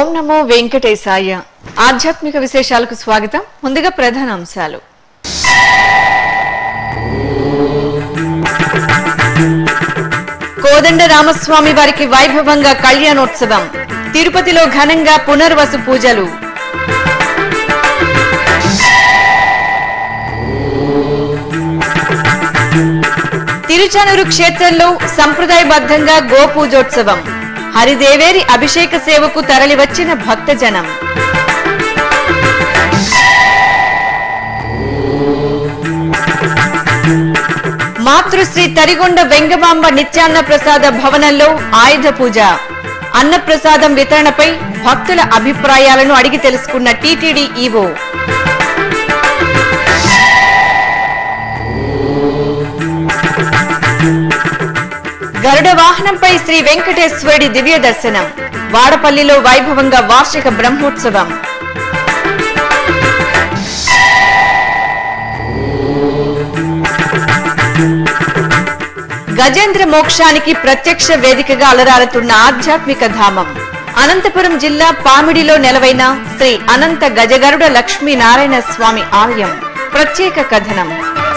ఓం నమో వెంకటేశాయ ఆధ్యాత్మిక విశేషాలకు స్వాగతం ముందుగా ప్రధాన అంశాలు కోదండ రామస్వామి వారికి వైభవంగా కళ్యాణోత్సవం తిరుపతిలో ఘనంగా పునర్వసు పూజలు తిరుచానూరు క్షేత్రంలో సంప్రదాయబద్ధంగా గోపూజోత్సవం హరిదేవేరి అభిషేక సేవకు తరలివచ్చిన భక్తజనం మాతృశ్రీ తరిగొండ వెంగమాంబ నిత్యాన్న ప్రసాద భవనంలో ఆయుధ పూజ అన్నప్రసాదం వితరణపై భక్తుల అభిప్రాయాలను అడిగి తెలుసుకున్న టీటీడీ ఈవో గరుడ వాహనంపై శ్రీ వెంకటేశ్వరుడి దివ్య దర్శనం వాడపల్లిలో వైభవంగా వార్షిక బ్రహ్మోత్సవం గజేంద్ర మోక్షానికి ప్రత్యక్ష వేదికగా అలరారుతున్న ఆధ్యాత్మిక ధామం అనంతపురం జిల్లా పామిడిలో నెలవైన శ్రీ అనంత గజగరుడ లక్ష్మీనారాయణ స్వామి ఆలయం ప్రత్యేక కథనం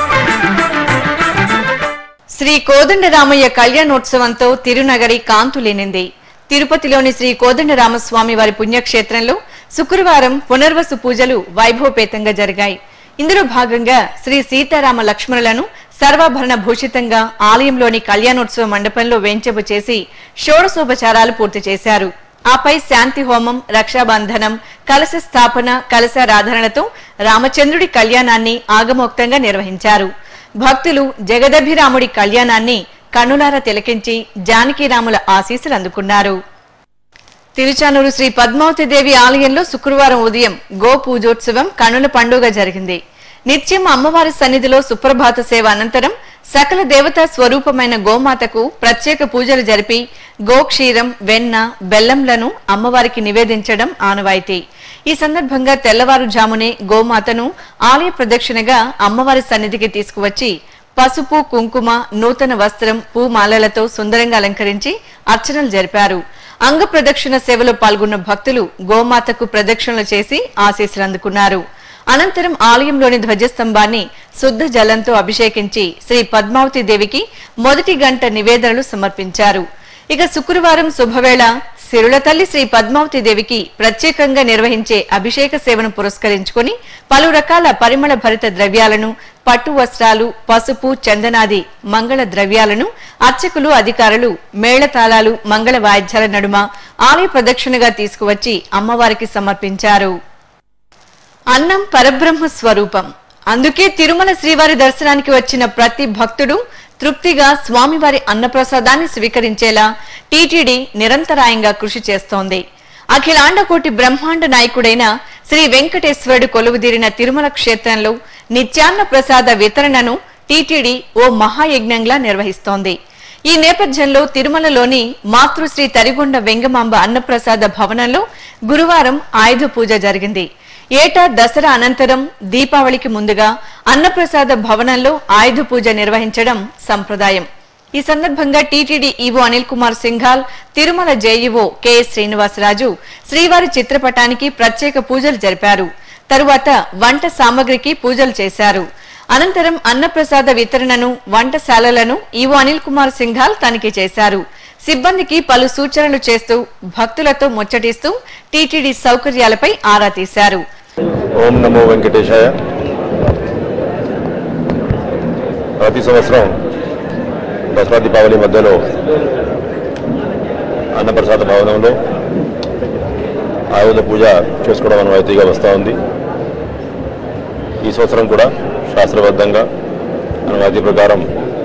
శ్రీ కోదండరామయ్య కళ్యాణోత్సవంతో తిరునగరి కాంతులేనింది తిరుపతిలోని శ్రీ కోదండరామస్వామి వారి పుణ్యక్షేత్రంలో శుక్రవారం పునర్వసు పూజలు వైభవపేతంగా జరిగాయి ఇందులో భాగంగా శ్రీ సీతారామ లక్ష్మణులను సర్వాభరణ భూషితంగా ఆలయంలోని కళ్యాణోత్సవ మండపంలో వేంచెపు చేసి షోడశోపచారాలు పూర్తి చేశారు ఆపై శాంతి హోమం రక్షాబంధనం కలశ స్థాపన కలశారాధనలతో రామచంద్రుడి కళ్యాణాన్ని ఆగమోక్తంగా నిర్వహించారు భక్తులు జగదభిరాముడి కళ్యాణాన్ని కన్నులారా తిలకించి జానకీరాముల ఆశీస్సులు అందుకున్నారు తిరుచానూరు శ్రీ పద్మావతి దేవి ఆలయంలో శుక్రవారం ఉదయం గో పూజోత్సవం కనుల పండుగ జరిగింది నిత్యం అమ్మవారి సన్నిధిలో సుప్రభాత సేవ అనంతరం సకల దేవతా స్వరూపమైన గోమాతకు ప్రత్యేక పూజలు జరిపి గోక్షీరం వెన్న బెల్లంలను అమ్మవారికి నివేదించడం ఆనవాయితీ ఈ సందర్భంగా తెల్లవారుజామునే గోమాతను ఆలయ ప్రదక్షిణగా అమ్మవారి సన్నిధికి తీసుకువచ్చి పసుపు కుంకుమ నూతన వస్త్రం పూమాలలతో సుందరంగా అలంకరించి అర్చనలు జరిపారు అంగ ప్రదక్షిణ సేవలో పాల్గొన్న భక్తులు గోమాతకు ప్రదక్షిణలు చేసి ఆశీస్సులు అందుకున్నారు అనంతరం ఆలయంలోని ధ్వజస్తంభాన్ని శుద్ధ జలంతో అభిషేకించి శ్రీ పద్మావతి దేవికి మొదటి గంట నివేదనలు సమర్పించారు ఇక శుక్రవారం శుభవేళ సిరుల తల్లి శ్రీ పద్మావతి దేవికి ప్రత్యేకంగా నిర్వహించే అభిషేక సేవను పురస్కరించుకుని పలు రకాల పరిమళ భరిత ద్రవ్యాలను పట్టు వస్త్రాలు పసుపు చందనాది మంగళ ద్రవ్యాలను అర్చకులు అధికారులు మేళతాళాలు మంగళ వాయిద్యాల నడుమ ఆలయ ప్రదక్షిణగా తీసుకువచ్చి అమ్మవారికి సమర్పించారు అన్నం పరబ్రహ్మ స్వరూపం అందుకే తిరుమల శ్రీవారి దర్శనానికి వచ్చిన ప్రతి భక్తుడు తృప్తిగా స్వామివారి అన్నప్రసాదాన్ని స్వీకరించేలా టీటీడీ నిరంతరాయంగా కృషి చేస్తోంది అఖిలాండకోటి బ్రహ్మాండ నాయకుడైన శ్రీ వెంకటేశ్వరుడు కొలువుదీరిన తిరుమల క్షేత్రంలో నిత్యాన్న ప్రసాద వితరణను టీటీడీ ఓ మహాయజ్ఞంలా నిర్వహిస్తోంది ఈ నేపథ్యంలో తిరుమలలోని మాతృశ్రీ తరిగొండ వెంగమాంబ అన్నప్రసాద భవనంలో గురువారం ఆయుధ పూజ జరిగింది ఏటా దసరా అనంతరం దీపావళికి ముందుగా అన్నప్రసాద భవనంలో ఆయుధ పూజ నిర్వహించడం సంప్రదాయం ఈ సందర్భంగా TTD EO Anil Kumar Singhal Tirumala JEO KS Srinivasaraju శ్రీవారి చిత్రపటానికి ప్రత్యేక పూజలు జరిపారు తరువాత వంట సామగ్రికి పూజలు చేశారు అనంతరం అన్నప్రసాద వితరణను వంటశాలలను ఈవో అనిల్ కుమార్ సింఘాల్ తనిఖీ చేశారు సిబ్బందికి పలు సూచనలు చేస్తూ భక్తులతో ముచ్చటిస్తూ టీటీడీ సౌకర్యాలపై ఆరా తీశారు ఓం నమో వెంకటేశాయ ప్రతి సంవత్సరం దసరా దీపావళి మధ్యలో అన్నప్రసాద భవనంలో ఆయుధ పూజ చేసుకోవడం అనువైతీగా వస్తూ ఉంది ఈ సంవత్సరం కూడా శాస్త్రబద్ధంగా అనువాది ప్రకారం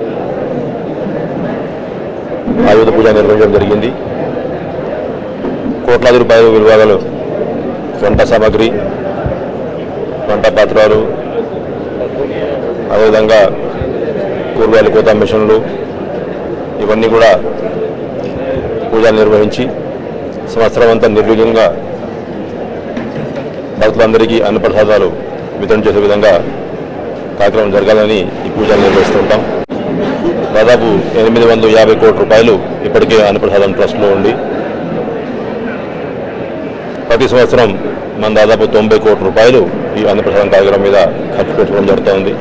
ఆయుధ పూజ నిర్వహించడం జరిగింది కోట్లాది రూపాయల విలువగల వంట సామాగ్రి వంట పాత్రలు అదేవిధంగా కూరగాయల కోత మిషన్లు ఇవన్నీ కూడా పూజలు నిర్వహించి సంవత్సరం అంతా నిర్విఘ్నంగా భక్తులందరికీ అన్నప్రసాదాలు వితరణ చేసే విధంగా కార్యక్రమం జరగాలని ఈ పూజలు నిర్వహిస్తుంటాం దాదాపు ఎనిమిది వందల యాభై కోట్ల రూపాయలు ఇప్పటికే అన్నప్రసాదం ట్రస్ట్లో ఉండి ప్రతి సంవత్సరం మన దాదాపు తొంభై కోట్ల రూపాయలు ఈ అన్నప్రసాదం కార్యక్రమం మీద ఖర్చు పెట్టుకోవడం జరుగుతోంది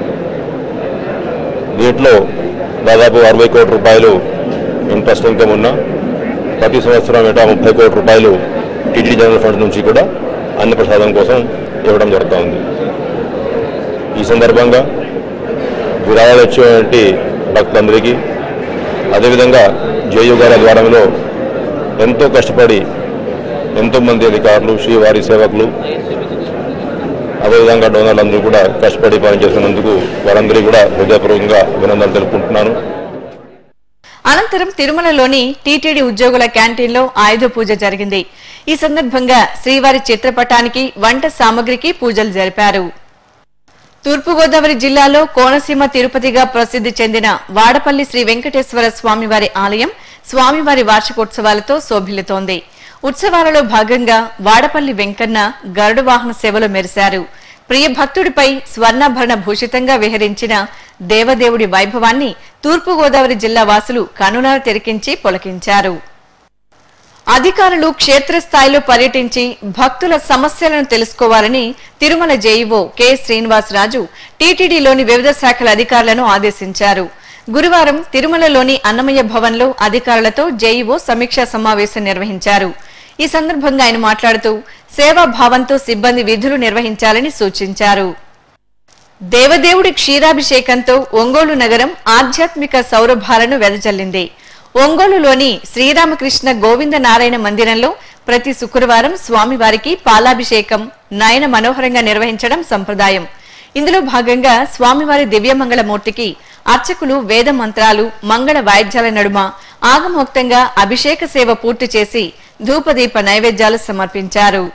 దీంట్లో దాదాపు అరవై కోట్ల రూపాయలు ఇంట్రెస్ట్ ఇన్కమ్ ఉన్న ప్రతి సంవత్సరం ఏటా ముప్పై కోట్ల రూపాయలు టీటీ జనరల్ ఫండ్ నుంచి కూడా అన్నప్రసాదం కోసం ఇవ్వడం జరుగుతోంది ఈ సందర్భంగా విరాళాలు వచ్చేటువంటి భక్తులందరికీ అదేవిధంగా జేయు గారి ద్వారంలో ఎంతో కష్టపడి ఎంతోమంది అధికారులు శ్రీవారి సేవకులు అదేవిధంగా డోనర్లందరూ కూడా కష్టపడి పనిచేస్తున్నందుకు వారందరికీ కూడా హృదయపూర్వకంగా అభినందనలు తెలుపుకుంటున్నాను అనంతరం తిరుమలలోని టీటీడీ ఉద్యోగుల క్యాంటీన్లో ఆయుధ పూజ జరిగింది ఈ సందర్భంగా శ్రీవారి చిత్రపటానికి వంట సామగ్రికి పూజలు జరిపారు తూర్పుగోదావరి జిల్లాలో కోనసీమ తిరుపతిగా ప్రసిద్ది చెందిన వాడపల్లి శ్రీ వెంకటేశ్వర స్వామివారి ఆలయం స్వామివారి వార్షికోత్సవాలతో శోభిల్లుతోంది ఉత్సవాలలో భాగంగా వాడపల్లి వెంకన్న గరుడు వాహన సేవలో మెరిశారు ప్రియ భక్తుడిపై స్వర్ణాభరణ భూషితంగా విహరించిన దేవదేవుడి వైభవాన్ని తూర్పుగోదావరి జిల్లా వాసులు కనునారు తెరికించి పొలకించారు అధికారులు క్షేత్రస్థాయిలో పర్యటించి భక్తుల సమస్యలను తెలుసుకోవాలని తిరుమల జేఈఓ కె శ్రీనివాసరాజు టీటీడీలోని వివిధ శాఖల అధికారులను ఆదేశించారు గురువారం తిరుమలలోని అన్నమయ్య భవన్లో అధికారులతో జేఈఓ సమీక్షా సమావేశం నిర్వహించారు ఈ సందర్భంగా ఆయన మాట్లాడుతూ సేవాభావంతో సిబ్బంది విధులు నిర్వహించాలని సూచించారు దేవదేవుడి క్షీరాభిషేకంతో ఒంగోలు నగరం ఆధ్యాత్మిక సౌరభాలను వెదజల్లింది ఒంగోలులోని శ్రీరామకృష్ణ గోవింద నారాయణ మందిరంలో ప్రతి శుక్రవారం స్వామివారికి పాలాభిషేకం నయన మనోహరంగా నిర్వహించడం సంప్రదాయం ఇందులో భాగంగా స్వామివారి దివ్యమంగళమూర్తికి అర్చకులు వేద మంత్రాలు మంగళ వాయిద్యాల నడుమ ఆగమోక్తంగా అభిషేక సేవ పూర్తి చేసి ధూపదీప నైవేద్యాలు సమర్పించారు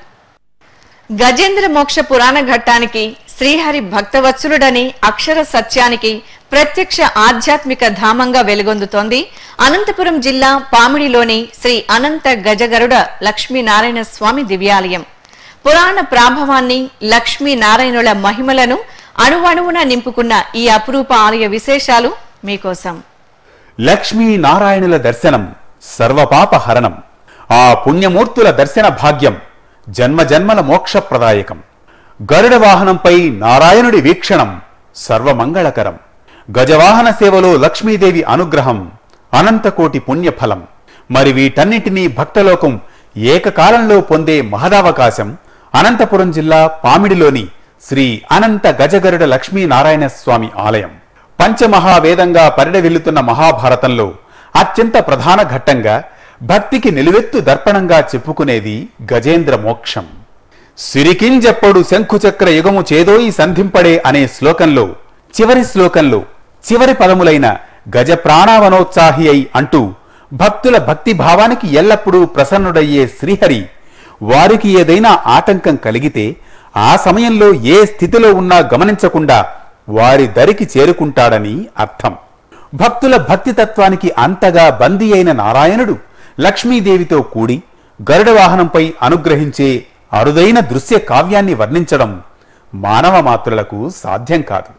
గజేంద్ర మోక్ష పురాణ ఘట్టానికి శ్రీహరి భక్తవత్సలుడని అక్షర సత్యానికి ప్రత్యక్ష ఆధ్యాత్మిక ధామంగా వెలుగొందుతోంది అనంతపురం జిల్లా పామిడిలోని శ్రీ అనంత గజగరుడ లక్ష్మీనారాయణ స్వామి దివ్యాలయం పురాణ ప్రాభవాన్ని లక్ష్మీనారాయణుల మహిమలను అణువణువున నింపుకున్న ఈ అపురూప ఆలయ విశేషాలు మీకోసం లక్ష్మీ నారాయణుల దర్శనం సర్వపాప హరణం ఆ పుణ్యమూర్తుల దర్శన భాగ్యం జన్మ జన్మల మోక్షప్రదాయకం గరుడ వాహనంపై నారాయణుడి వీక్షణం సర్వమంగళకరం గజవాహన సేవలో లక్ష్మీదేవి అనుగ్రహం అనంతకోటి పుణ్యఫలం మరి వీటన్నిటినీ భక్తలోకం ఏకకాలంలో పొందే మహదావకాశం అనంతపురం జిల్లా పామిడిలోని శ్రీ అనంత గజగరుడ లక్ష్మీనారాయణ స్వామి ఆలయం పంచమహావేదంగా పరిడవిల్లుతున్న మహాభారతంలో అత్యంత ప్రధాన ఘట్టంగా భక్తికి నిలువెత్తు దర్పణంగా చెప్పుకునేది గజేంద్ర మోక్షం సిరికింజెప్పుడు శంఖుచక్ర యుగము చేదోయి సంధింపడే అనే శ్లోకంలో చివరి శ్లోకంలో చివరి పదములైన గజ ప్రాణావనోత్సాహి అయి అంటూ భక్తుల భక్తి భావానికి ఎల్లప్పుడూ ప్రసన్నుడయ్యే శ్రీహరి వారికి ఏదైనా ఆటంకం కలిగితే ఆ సమయంలో ఏ స్థితిలో ఉన్నా గమనించకుండా వారి దరికి చేరుకుంటాడని అర్థం భక్తుల భక్తి తత్వానికి అంతగా బందీ అయిన నారాయణుడు లక్ష్మీదేవితో కూడి గరుడ వాహనంపై అనుగ్రహించే అరుదైన దృశ్య కావ్యాన్ని వర్ణించడం మానవ మాత్రులకు సాధ్యం కాదు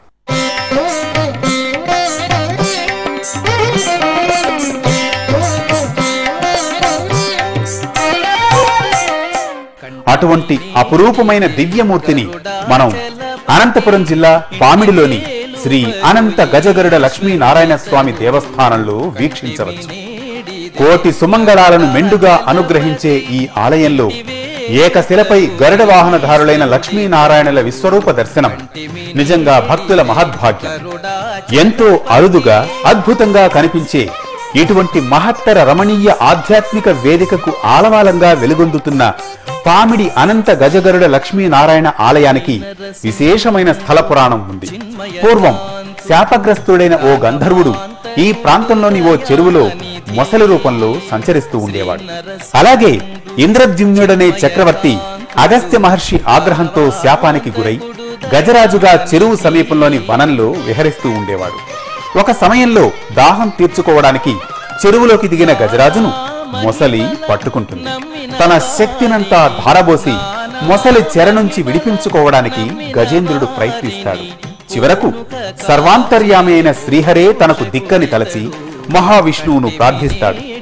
అటువంటి అపురూపమైన దివ్యమూర్తిని మనం అనంతపురం జిల్లా పామిడిలోని శ్రీ అనంత గజగరుడ లక్ష్మీనారాయణ స్వామి దేవస్థానంలో వీక్షించవచ్చు కోటి సుమంగళాలను మెండుగా అనుగ్రహించే ఈ ఆలయంలో ఏకశిలపై గరుడ వాహనధారులైన లక్ష్మీనారాయణల విశ్వరూప దర్శనం నిజంగా భక్తుల మహద్భాగ్యం ఎంతో అరుదుగా అద్భుతంగా కనిపించే ఇటువంటి మహత్తర రమణీయ ఆధ్యాత్మిక వేదికకు ఆలవాలంగా వెలుగొందుతున్న పామిడి అనంత గజగరుడ లక్ష్మీనారాయణ ఆలయానికి విశేషమైన స్థల పురాణం ఉంది పూర్వం శాపగ్రస్తుడైన ఓ గంధర్వుడు ఈ ప్రాంతంలోని ఓ చెరువులో మొసలి రూపంలో సంచరిస్తూ ఉండేవాడు అలాగే ఇంద్రద్యుమ్నుడనే చక్రవర్తి అగస్త్య మహర్షి ఆగ్రహంతో శాపానికి గురై గజరాజుగా చెరువు సమీపంలోని వనంలో విహరిస్తూ ఉండేవాడు ఒక సమయంలో దాహం తీర్చుకోవడానికి చెరువులోకి దిగిన గజరాజును మొసలి పట్టుకుంటుంది తన శక్తినంతా ధారబోసి మొసలి చెర నుంచి విడిపించుకోవడానికి గజేంద్రుడు ప్రయత్నిస్తాడు చివరకు సర్వాంతర్యామి అయిన శ్రీహరే తనకు దిక్కని తలచి మహావిష్ణువును ప్రార్థిస్తాడు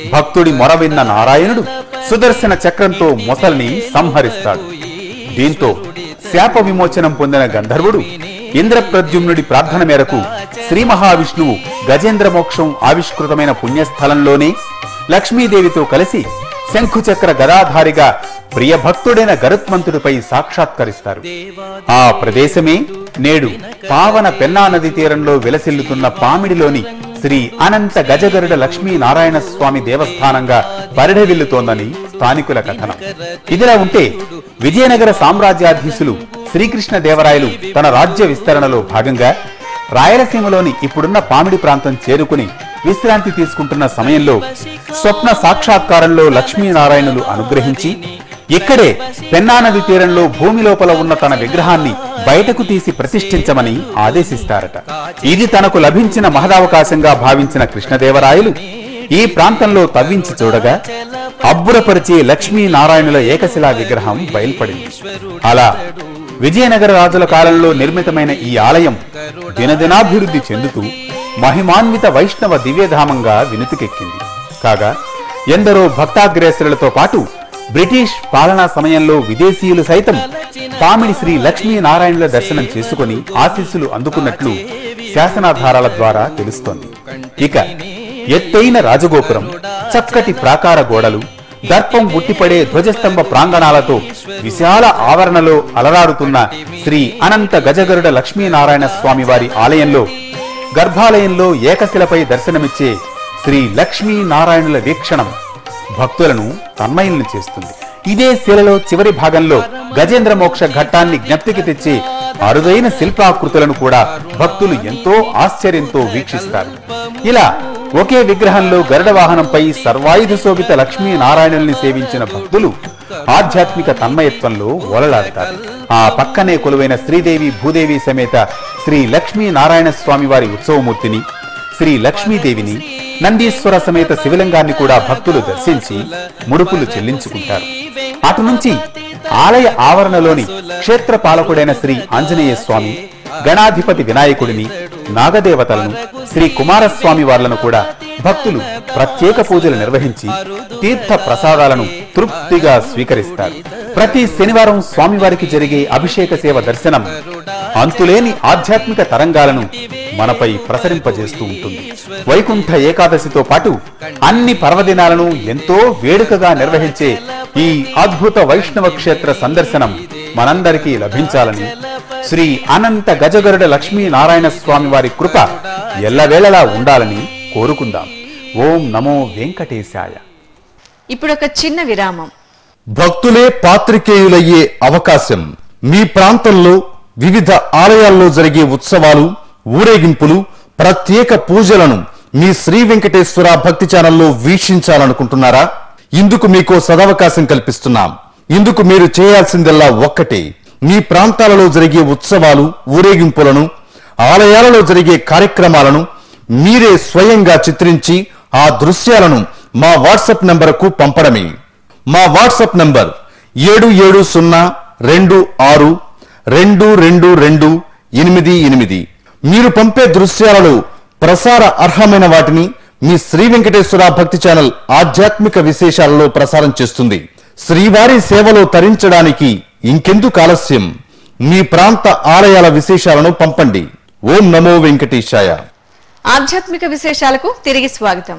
భక్తుడి మొర విన్న నారాయణుడు సుదర్శన చక్రంతో మొసల్ని సంహరిస్తాడు దీంతో శాప విమోచనం పొందిన గంధర్వుడు ఇంద్రప్రద్యుమ్నుడి ప్రార్థన మేరకు శ్రీ మహావిష్ణువు గజేంద్ర మోక్షం ఆవిష్కృతమైన పుణ్యస్థలంలోనే లక్ష్మీదేవితో కలిసి శంఖుచక్ర గదాధారిగా ప్రియ భక్తుడైన గరుత్మంతుడిపై సాక్షాత్కరిస్తారు ఆ ప్రదేశమే నేడు పావన పెన్నా నది తీరంలో విలసిల్లుతున్న పామిడిలోని శ్రీ అనంత గజగరుడ లక్ష్మీ నారాయణ స్వామి దేవస్థానంగా పరిఢవిల్లుతోందని స్థానికుల కథనం ఇదిలా ఉంటే విజయనగర సామ్రాజ్యాధీశులు శ్రీకృష్ణ దేవరాయలు తన రాజ్య విస్తరణలో భాగంగా రాయలసీమలోని ఇప్పుడున్న పామిడి ప్రాంతం చేరుకుని విశ్రాంతి తీసుకుంటున్న సమయంలో స్వప్న సాక్షాత్కారంలో లక్ష్మీనారాయణులు అనుగ్రహించి ఇక్కడే పెన్నా నది తీరంలో భూమి లోపల ఉన్న తన విగ్రహాన్ని బయటకు తీసి ప్రతిష్ఠించమని ఆదేశిస్తారట ఇది తనకు లభించిన మహదవకాశంగా భావించిన కృష్ణదేవరాయలు ఈ ప్రాంతంలో తవ్వించి చూడగా అబ్బురపరిచే లక్ష్మీనారాయణుల ఏకశిలా విగ్రహం బయల్పడింది అలా విజయనగర రాజుల కాలంలో నిర్మితమైన ఈ ఆలయం దినదినాభివృద్ధి చెందుతూ మహిమాన్విత వైష్ణవ దివ్యధామంగా వినుతికెక్కింది కాగా ఎందరో భక్తాగ్రేసరులతో పాటు బ్రిటిష్ పాలనా సమయంలో విదేశీయులు సైతం పామిడి శ్రీ లక్ష్మీనారాయణుల దర్శనం చేసుకుని ఆశీస్సులు అందుకున్నట్లు శాసనాధారాల ద్వారా తెలుస్తోంది ఇక ఎత్తైన రాజగోపురం చక్కటి ప్రాకార గోడలు దర్పం ఉట్టిపడే ధ్వజస్తంభ ప్రాంగణాలతో విశాల ఆవరణలో అలరాడుతున్న శ్రీ అనంత గజగరుడ లక్ష్మీనారాయణ స్వామి వారి ఆలయంలో గర్భాలయంలో ఏకశిలపై దర్శనమిచ్చే శ్రీ లక్ష్మీనారాయణుల వీక్షణం భక్తులను తన్మయుల్ని చేస్తుంది ఇదే శిలలో చివరి భాగంలో గజేంద్ర మోక్ష ఘట్టాన్ని జ్ఞప్తికి తెచ్చే అరుదైన శిల్పాకృతులను కూడా భక్తులు ఎంతో ఆశ్చర్యంతో వీక్షిస్తారు ఇలా ఒకే విగ్రహంలో గరుడ వాహనంపై సర్వాయుధ శోభిత లక్ష్మీ నారాయణుల్ని సేవించిన భక్తులు ఆధ్యాత్మిక తన్మయత్వంలో ఓలలాడతారు ఆ పక్కనే కొలువైన శ్రీదేవి భూదేవి సమేత శ్రీ లక్ష్మీ నారాయణ స్వామి వారి ఉత్సవమూర్తిని శ్రీ లక్ష్మీదేవిని నందీశ్వర సమేత శివలింగాన్ని కూడా భక్తులు దర్శించి ముడుపులు చెల్లించుకుంటారు అటు నుంచి ఆలయ ఆవరణలోని క్షేత్ర పాలకుడైన శ్రీ ఆంజనేయ స్వామి గణాధిపతి వినాయకుడిని నాగదేవతలను శ్రీ కుమారస్వామి వార్లను కూడా భక్తులు ప్రత్యేక పూజలు నిర్వహించి తీర్థ ప్రసాదాలను తృప్తిగా స్వీకరిస్తారు ప్రతి శనివారం స్వామివారికి జరిగే అభిషేక సేవ దర్శనం అంతులేని ఆధ్యాత్మిక తరంగాలను మనపై ప్రసరింపజేస్తూ ఉంటుంది వైకుంఠ ఏకాదశితో పాటు అన్ని పర్వదినాలను ఎంతో వేడుకగా నిర్వహించే ఈ అద్భుత వైష్ణవ క్షేత్ర సందర్శనం మనందరికీ లభించాలని శ్రీ అనంత గజగరుడ లక్ష్మీ నారాయణ స్వామి వారి కృప ఎల్లవేళలా ఉండాలని కోరుకుందాం ఓం నమో వెంకటేశాయ ఇప్పుడొక చిన్న విరామం భక్తులే పాత్రికేయులయ్యే అవకాశం మీ ప్రాంతంలో వివిధ ఆలయాల్లో జరిగే ఉత్సవాలు ఊరేగింపులు ప్రత్యేక పూజలను మీ శ్రీ వెంకటేశ్వర భక్తి ఛానల్లో వీక్షించాలనుకుంటున్నారా ఇందుకు మీకో సదవకాశం కల్పిస్తున్నాం ఇందుకు మీరు చేయాల్సిందల్లా ఒక్కటే మీ ప్రాంతాలలో జరిగే ఉత్సవాలు ఊరేగింపులను ఆలయాలలో జరిగే కార్యక్రమాలను మీరే స్వయంగా చిత్రించి ఆ దృశ్యాలను మా వాట్సాప్ నంబరుకు పంపడమే మా వాట్సాప్ నంబర్ ఏడు ఏడు సున్నా రెండు ఆరు రెండు రెండు రెండు ఎనిమిది ఎనిమిది మీరు పంపే దృశ్యాలలో ప్రసార అర్హమైన వాటిని మీ శ్రీ వెంకటేశ్వర భక్తి ఛానల్ ఆధ్యాత్మిక విశేషాలలో ప్రసారం చేస్తుంది శ్రీవారి సేవలో తరించడానికి ఇంకెందుకు ఆలస్యం మీ ప్రాంత ఆలయాల విశేషాలను పంపండి ఓం నమో వెంకటేశాయ ఆధ్యాత్మిక విశేషాలకు తిరిగి స్వాగతం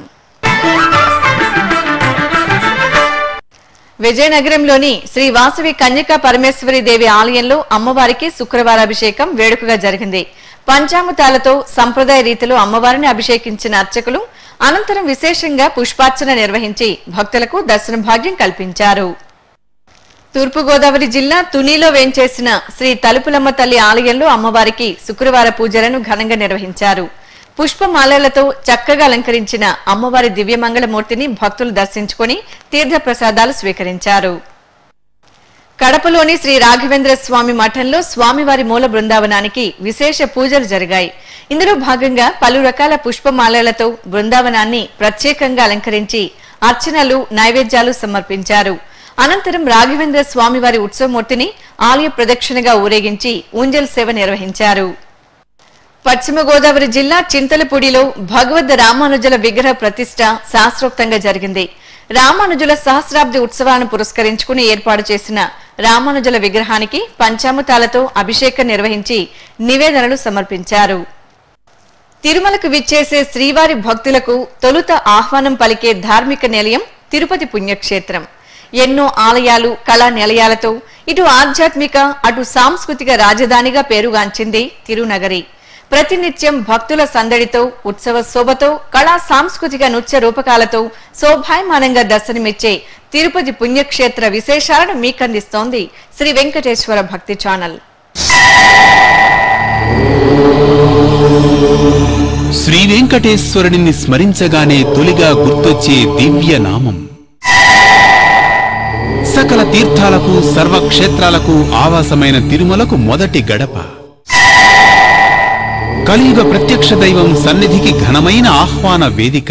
విజయనగరంలోని శ్రీ వాసవి కన్యకా పరమేశ్వరి దేవి ఆలయంలో అమ్మవారికి శుక్రవార అభిషేకం వేడుకగా జరిగింది పంచామృతాలతో సంప్రదాయ రీతిలో అమ్మవారిని అభిషేకించిన అర్చకులు అనంతరం విశేషంగా పుష్పార్చన నిర్వహించి భక్తులకు దర్శన భాగ్యం కల్పించారు తూర్పుగోదావరి జిల్లా తునిలో వేంచేసిన శ్రీ తలుపులమ్మ తల్లి ఆలయంలో అమ్మవారికి శుక్రవార పూజలను ఘనంగా నిర్వహించారు పుష్పమాలలతో చక్కగా అలంకరించిన అమ్మవారి దివ్యమంగళమూర్తిని భక్తులు దర్శించుకుని తీర్థ ప్రసాదాలు స్వీకరించారు కడపలోని శ్రీ రాఘవేంద్ర స్వామి మఠంలో స్వామివారి మూల బృందావనానికి విశేష పూజలు జరిగాయి ఇందులో భాగంగా పలు రకాల పుష్పమాలలతో బృందావనాన్ని ప్రత్యేకంగా అలంకరించి అర్చనలు నైవేద్యాలు సమర్పించారు అనంతరం రాఘవేంద్ర స్వామివారి ఉత్సవమూర్తిని ఆలయ ప్రదక్షిణగా ఊరేగించి ఊంజల్ సేవ నిర్వహించారు పశ్చిమ గోదావరి జిల్లా చింతలపూడిలో భగవద్ రామానుజుల విగ్రహ ప్రతిష్ట శాస్త్రోక్తంగా జరిగింది రామానుజుల సహస్రాబ్ది ఉత్సవాలను పురస్కరించుకుని ఏర్పాటు చేసిన రామానుజుల విగ్రహానికి పంచామృతాలతో అభిషేకం నిర్వహించి నివేదనలు సమర్పించారు తిరుమలకు విచ్చేసే శ్రీవారి భక్తులకు తొలుత ఆహ్వానం పలికే ధార్మిక నిలయం తిరుపతి పుణ్యక్షేత్రం ఎన్నో ఆలయాలు కళా నిలయాలతో ఇటు ఆధ్యాత్మిక అటు సాంస్కృతిక రాజధానిగా పేరుగాంచింది తిరునగరి ప్రతినిత్యం భక్తుల సందడితో ఉత్సవ శోభతో కళా సాంస్కృతిక నృత్య రూపకాలతో శోభాయమానంగా దర్శనమిచ్చే తిరుపతి పుణ్యక్షేత్ర విశేషాలను మీకందిస్తోంది శ్రీ వెంకటేశ్వర భక్తి ఛానల్ శ్రీ వెంకటేశ్వరుడిని స్మరించగానే తొలిగా గుర్తొచ్చే దివ్య నామం సకల తీర్థాలకు సర్వక్షేత్రాలకు ఆవాసమైన తిరుమలకు మొదటి గడప కలియుగ ప్రత్యక్ష దైవం సన్నిధికి ఘనమైన ఆహ్వాన వేదిక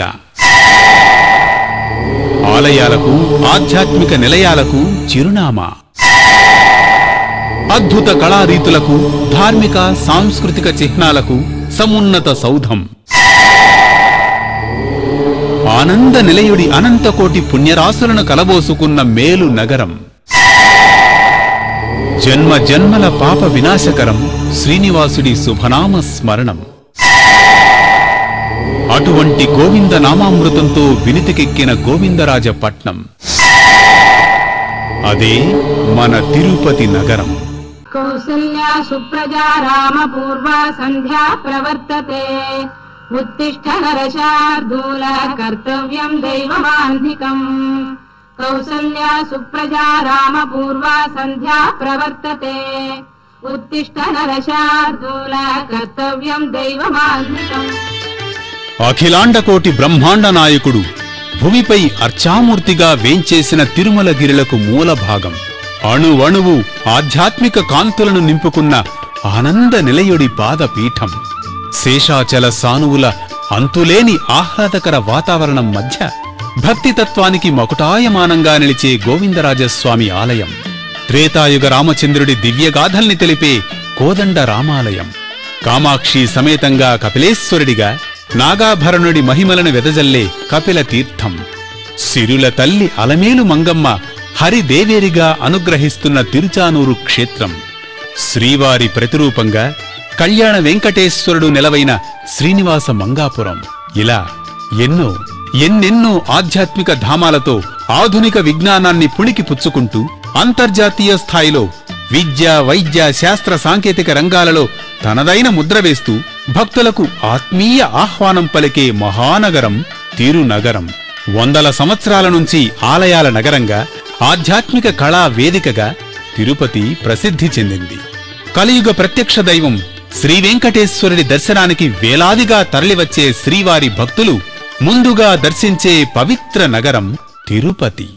ఆలయాలకు ఆధ్యాత్మిక నిలయాలకు చిరునామా అద్భుత కళారీతులకు ధార్మిక సాంస్కృతిక చిహ్నాలకు సమున్నత సౌధం ఆనంద నిలయుడి అనంతకోటి పుణ్యరాశులను కలబోసుకున్న మేలు నగరం జన్మ జన్మల పాప వినాశకరం శ్రీనివాసుడి శుభనామ స్మరణం అటువంటి గోవింద నామామృతంతో వినితికెక్కిన గోవిందరాజ పట్నం అదే మన తిరుపతి నగరం कौसल्या सुप्रजा रामपूर्वा सन्ध्या प्रवर्तते उत्तिष्ठ नरशार्दूल कर्तव्यम् दैवमान्धिकम् कौसल्या सुप्रजा रामपूर्वा सन्ध्या प्रवर्तते उत्तिष्ठ नरशार्दूल कर्तव्यम् दैवमान्धिकम् అఖిలాండకోటి బ్రహ్మాండ నాయకుడు భూమిపై అర్చామూర్తిగా వేంచేసిన తిరుమలగిరులకు మూల భాగం అణువణువు ఆధ్యాత్మిక కాంతులను నింపుకున్న ఆనంద నిలయుడి పాదపీఠం శేషాచల సానువుల అంతులేని ఆహ్లాదకర వాతావరణం మధ్య భక్తితత్వానికి మకుటాయమానంగా నిలిచే గోవిందరాజస్వామి ఆలయం త్రేతాయుగ రామచంద్రుడి దివ్యగాథల్ని తెలిపే కోదండ రామాలయం కామాక్షి సమేతంగా కపిలేశ్వరుడిగా నాగాభరణుడి మహిమలను వెదజల్లే కపిల తీర్థం సిరుల తల్లి అలమేలు మంగమ్మ హరిదేవేరిగా అనుగ్రహిస్తున్న తిరుచానూరు క్షేత్రం శ్రీవారి ప్రతిరూపంగా కళ్యాణ వెంకటేశ్వరుడు నెలవైన శ్రీనివాస మంగాపురం ఇలా ఎన్నో ఎన్నెన్నో ఆధ్యాత్మిక ధామాలతో ఆధునిక విజ్ఞానాన్ని పుణికి పుచ్చుకుంటూ అంతర్జాతీయ స్థాయిలో విద్య వైద్య శాస్త్ర సాంకేతిక రంగాలలో తనదైన ముద్ర వేస్తూ భక్తులకు ఆత్మీయ ఆహ్వానం పలికే మహానగరం తిరునగరం వందల సంవత్సరాల నుంచి ఆలయాల నగరంగా ఆధ్యాత్మిక కళా వేదికగా తిరుపతి ప్రసిద్ధి చెందింది కలియుగ ప్రత్యక్ష దైవం శ్రీ వెంకటేశ్వరుడి దర్శనానికి వేలాదిగా తరలివచ్చే శ్రీవారి భక్తులు ముందుగా దర్శించే పవిత్ర నగరం తిరుపతి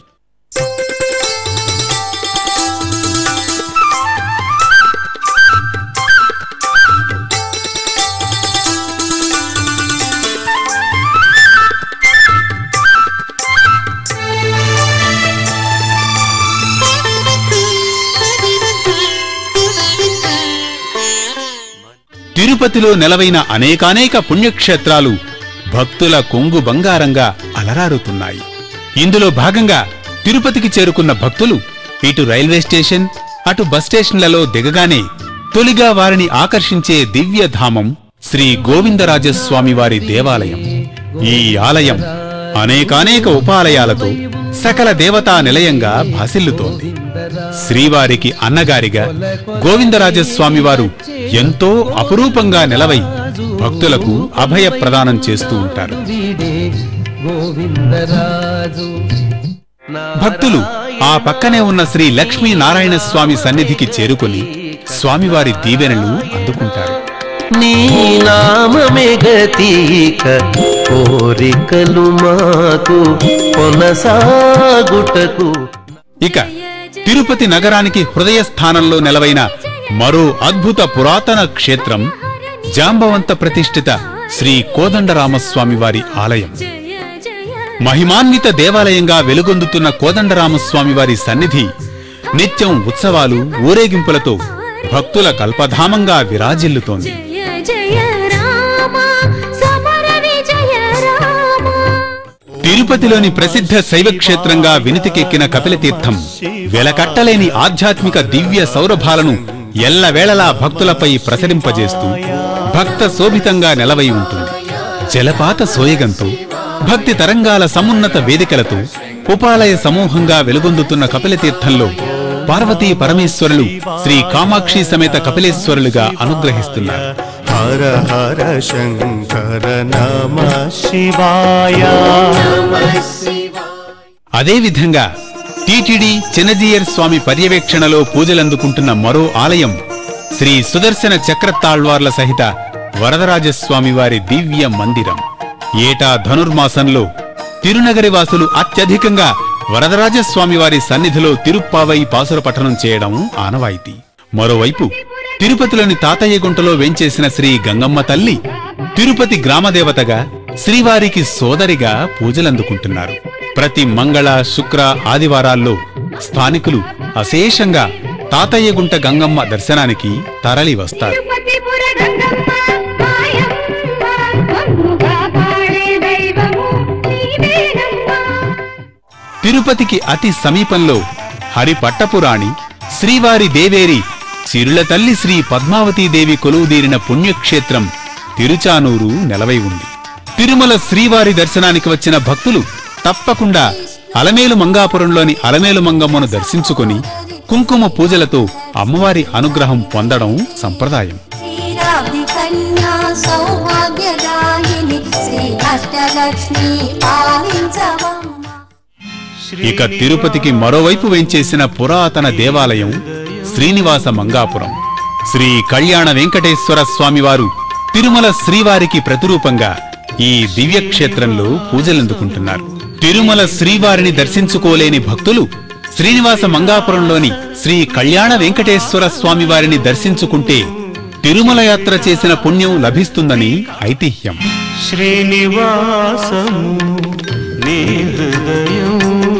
తిరుపతిలో నెలవైన అనేకానేక పుణ్యక్షేత్రాలు భక్తుల కొంగు బంగారంగా అలరారుతున్నాయి ఇందులో భాగంగా తిరుపతికి చేరుకున్న భక్తులు ఇటు రైల్వే స్టేషన్ అటు బస్ స్టేషన్లలో దిగగానే తొలిగా వారిని ఆకర్షించే దివ్యధామం శ్రీ గోవిందరాజస్వామి వారి దేవాలయం ఈ ఆలయం అనేకానేక ఉపాలయాలతో సకల దేవతా నిలయంగా భాసిల్లుతోంది శ్రీవారికి అన్నగారిగా గోవిందరాజస్వామి వారు ఎంతో అపురూపంగా నిలవై భక్తులకు అభయ ప్రదానం చేస్తూ ఉంటారు భక్తులు ఆ పక్కనే ఉన్న శ్రీ లక్ష్మీ నారాయణ స్వామి సన్నిధికి చేరుకుని స్వామివారి దీవెనలు అందుకుంటారు నీ నామమే గతీక కోరికలు మాకు కొనసాగుటకు ఇక తిరుపతి నగరానికి హృదయ స్థానంలో నెలవైన మరో అద్భుత పురాతన క్షేత్రం జాంబవంత ప్రతిష్ఠిత శ్రీ కోదండరామస్వామి వారి ఆలయం మహిమాన్విత దేవాలయంగా వెలుగొందుతున్న కోదండరామస్వామి వారి సన్నిధి నిత్యం ఉత్సవాలు ఊరేగింపులతో భక్తుల కల్పధామంగా విరాజిల్లుతోంది జయ జయ రామ సమర విజయ రామ తిరుపతిలోని ప్రసిద్ధ శైవ క్షేత్రంగా వినితికెక్కిన కపిలతీర్థం వెలకట్టలేని ఆధ్యాత్మిక దివ్య సౌరభాలను ఎల్లవేళలా భక్తులపై ప్రసరింపజేస్తూ భక్త శోభితంగా నెలవై ఉంటుంది జలపాత సోయగంతో భక్తి తరంగాల సమున్నత వేదికలతో ఉపాలయ సమూహంగా వెలుగొందుతున్న కపిలతీర్థంలో పార్వతీ పరమేశ్వరులు శ్రీ కామాక్షి సమేత కపిలేశ్వరులుగా అనుగ్రహిస్తున్నారు హర హర శంకర నమ శివాయ అదేవిధంగా టిటిడి చిన్నజీయర్ స్వామి పర్యవేక్షణలో పూజలందుకుంటున్న మరో ఆలయం శ్రీ సుదర్శన చక్రతాళ్వార్ల సహిత వరదరాజస్వామి వారి దివ్య మందిరం ఏటా ధనుర్మాసంలో తిరునగరి వాసులు అత్యధికంగా వరదరాజస్వామి వారి సన్నిధిలో తిరుప్పావై పాసుర పఠనం చేయడం ఆనవాయితీ మరోవైపు తిరుపతిలోని తాతయ్య గుంటలో వేంచేసిన శ్రీ గంగమ్మ తల్లి తిరుపతి గ్రామదేవతగా శ్రీవారికి సోదరిగా పూజలందుకుంటున్నారు ప్రతి మంగళ శుక్ర ఆదివారాల్లో స్థానికులు అశేషంగా తాతయ్యగుంట గంగమ్మ దర్శనానికి తరలి వస్తారు తిరుపతిపుర గంగమ్మ మాయమ్మ గంగుగా పాడే దైవము నీవేనమ్మా తిరుపతికి అతి సమీపంలో హరిపట్టపురాణి శ్రీవారి దేవేరి సిరుల తల్లి శ్రీ పద్మావతీదేవి కొలువుదీరిన పుణ్యక్షేత్రం తిరుచానూరు నెలవై ఉంది తిరుమల శ్రీవారి దర్శనానికి వచ్చిన భక్తులు తప్పకుండా అలమేలు మంగాపురంలోని అలమేలు మంగమ్మను దర్శించుకొని కుంకుమ పూజలతో అమ్మవారి అనుగ్రహం పొందడం సంప్రదాయం శ్రీరాబ్ది కన్యా సౌభాగ్యదాయిని శ్రీ అష్టలక్ష్మి పాలించవమ్మ ఇక తిరుపతికి మరోవైపు వేంచేసిన పురాతన దేవాలయం శ్రీనివాస మంగాపురం శ్రీ కళ్యాణ వెంకటేశ్వర స్వామివారు తిరుమల శ్రీవారికి ప్రతిరూపంగా ఈ దివ్యక్షేత్రంలో పూజలందుకుంటున్నారు తిరుమల శ్రీవారిని దర్శించుకోలేని భక్తులు శ్రీనివాస మంగాపురంలోని శ్రీ కళ్యాణ వెంకటేశ్వర స్వామివారిని దర్శించుకుంటే తిరుమల యాత్ర చేసిన పుణ్యం లభిస్తుందని ఐతిహ్యం శ్రీనివాసము నీ హృదయం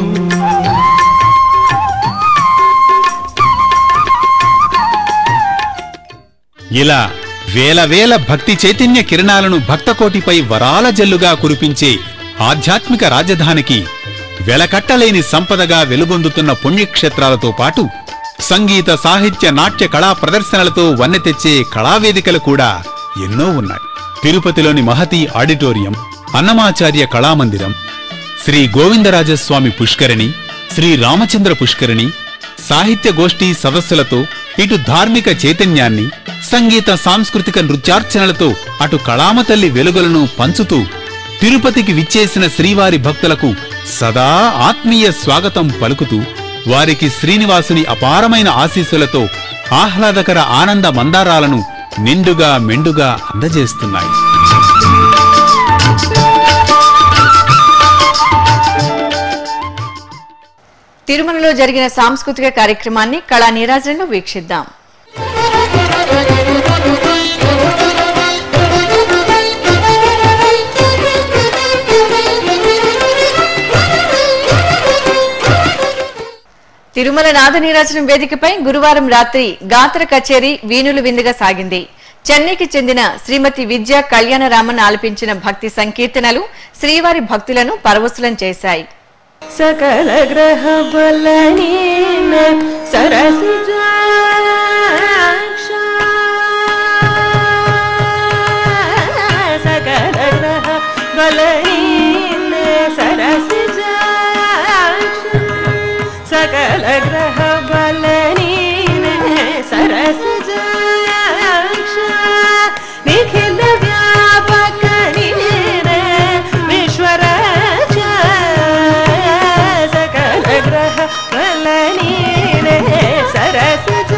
ఇలా వేల వేల భక్తి చైతన్య కిరణాలను భక్తకోటిపై వరాల జల్లుగా కురిపించే ఆధ్యాత్మిక రాజధానికి వెలకట్టలేని సంపదగా వెలుగొందుతున్న పుణ్యక్షేత్రాలతో పాటు సంగీత సాహిత్య నాట్య కళా ప్రదర్శనలతో వన్నె తెచ్చే కళావేదికలు కూడా ఎన్నో ఉన్నాయి తిరుపతిలోని మహతి ఆడిటోరియం అన్నమాచార్య కళామందిరం శ్రీ గోవిందరాజస్వామి పుష్కరిణి శ్రీ రామచంద్ర పుష్కరిణి సాహిత్య గోష్ఠి సదస్సులతో ఇటు ధార్మిక చైతన్యాన్ని సంగీత సాంస్కృతిక నృత్యార్చనలతో అటు కళామతల్లి వెలుగులను పంచుతూ తిరుపతికి విచ్చేసిన శ్రీవారి భక్తులకు సదా ఆత్మీయ స్వాగతం పలుకుతూ వారికి శ్రీనివాసుని అపారమైన ఆశీస్సులతో ఆహ్లాదకర ఆనంద మందారాలను నిండుగా మెండుగా అందజేస్తున్నాయి తిరుమలలో జరిగిన సాంస్కృతిక కార్యక్రమాన్ని కళా నీరాజనంలో వీక్షిద్దాం తిరుమల నాద నీరాజనం వేదికపై గురువారం రాత్రి గాత్ర కచేరీ వీణులు విందుగా సాగింది చెన్నైకి చెందిన శ్రీమతి విద్య కళ్యాణరామన్ ఆలపించిన భక్తి సంకీర్తనలు శ్రీవారి భక్తులను పరవశులం చేశాయి సకల గ్రహ బలనీన సరసిజాక్ష సకల గ్రహ బలనీన సరసిజాక్ష సకల గ్రహ బలనీన సరసిజాక్ష నిఖిల వ్యాపక విశ్వరాజ సకల గ్రహ బలనీన సరసిజాక్ష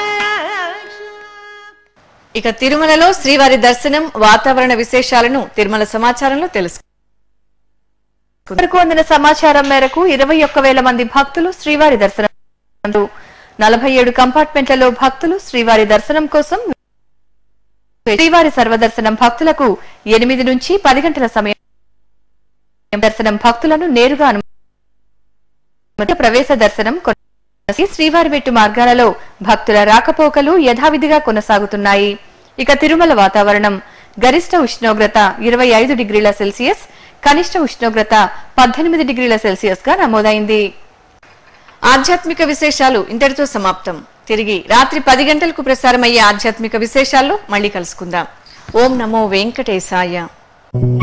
ఇక తిరుమలలో శ్రీవారి దర్శనం వాతావరణ విశేషాలను తిరుమల సమాచారంలో తెలుసు వరకు అందిన సమాచారం మేరకు ఇరవై ఒక్క వేల మంది భక్తులు శ్రీవారి దర్శనం నలభై ఏడు కంపార్ట్మెంట్లలో భక్తులు శ్రీవారి దర్శనం కోసం శ్రీవారి సర్వదర్శనం భక్తులకు ఎనిమిది నుంచి పది గంటల సమయం దర్శనం భక్తులను నేరుగా అనుమతి ప్రవేశ దర్శనం కొనసాగి శ్రీవారి మెట్టు మార్గాలలో భక్తుల రాకపోకలు యథావిధిగా కొనసాగుతున్నాయి ఇక తిరుమల వాతావరణం గరిష్ట ఉష్ణోగ్రత ఇరవై ఐదు డిగ్రీల సెల్సియస్ కనిష్ట ఉష్ణోగ్రత పద్దెనిమిది డిగ్రీల సెల్సియస్ గా నమోదైంది ఆధ్యాత్మిక విశేషాలు ఇంతటితో సమాప్తం తిరిగి రాత్రి పది గంటలకు ప్రసారమయ్యే ఆధ్యాత్మిక విశేషాల్లో మళ్ళీ కలుసుకుందాం ఓం నమో వెంకటేశాయ